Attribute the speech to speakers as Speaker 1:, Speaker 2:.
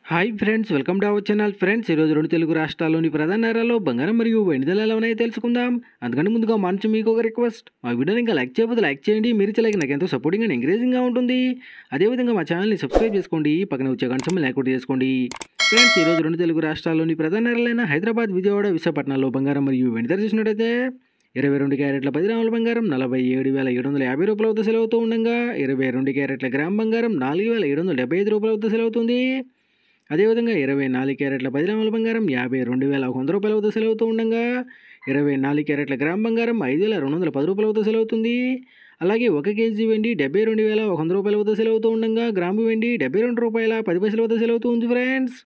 Speaker 1: hi friends welcome to our channel friends ఈరోజు రెండు తెలుగు రాష్ట్రాల్లోని ప్రధాన నగరాల్లో బంగారం మరియు వెండి ధరలు ఎలా ఉన్నాయో తెలుసుకుందాం అందుకంటే ముందుగా మంచి మీకు ఒక రిక్వెస్ట్ మా వీడియోని ఇంకా లైక్ చేయకపోతే లైక్ చేయండి మీరు ఇచ్చే లైక్ నాకు ఎంతో సపోర్టింగ్ అండ్ ఎంకరేజింగ్గా ఉంటుంది అదేవిధంగా మా ఛానల్ని సబ్స్క్రైబ్ చేసుకోండి పక్కన వచ్చే గంట లైక్ కూడా చేసుకోండి ఫ్రెండ్స్ ఈరోజు రెండు తెలుగు రాష్ట్రాల్లోని ప్రధాన నగరాలైన హైదరాబాద్ విజయవాడ విశాఖపట్నంలో బంగారం మరియు వెండి ధర చూసినట్టయితే ఇరవై రెండు క్యారెట్ల పది గ్రాముల బంగారం నలభై ఏడు వేల ఏడు వందల యాభై రూపాయల వద్ద సెలవుతూ ఉండగా ఇరవై రెండు క్యారెట్ల గ్రామ్ బంగారం నాలుగు వేల ఏడు వందల డెబ్బై ఐదు రూపాయల వద్ద సెలవుతుంది అదేవిధంగా ఇరవై నాలుగు క్యారెట్ల పది గ్రాముల బంగారం యాభై రెండు వేల వంద రూపాయల వద్ద సెలవుతూ ఉండగా ఇరవై నాలుగు క్యారెట్ల గ్రామ్ బంగారం ఐదు వేల రెండు వందల పది రూపాయల వద్ద సెలవుతుంది అలాగే ఒక కేజీ వెండి డెబ్బై రెండు వేల వంద రూపాయల వద్ద సెలవుతూ ఉండగా గ్రాము వెండి డెబ్బై రెండు రూపాయల పది పైసల వద్ద సెలవుతూ ఉంది ఫ్రెండ్స్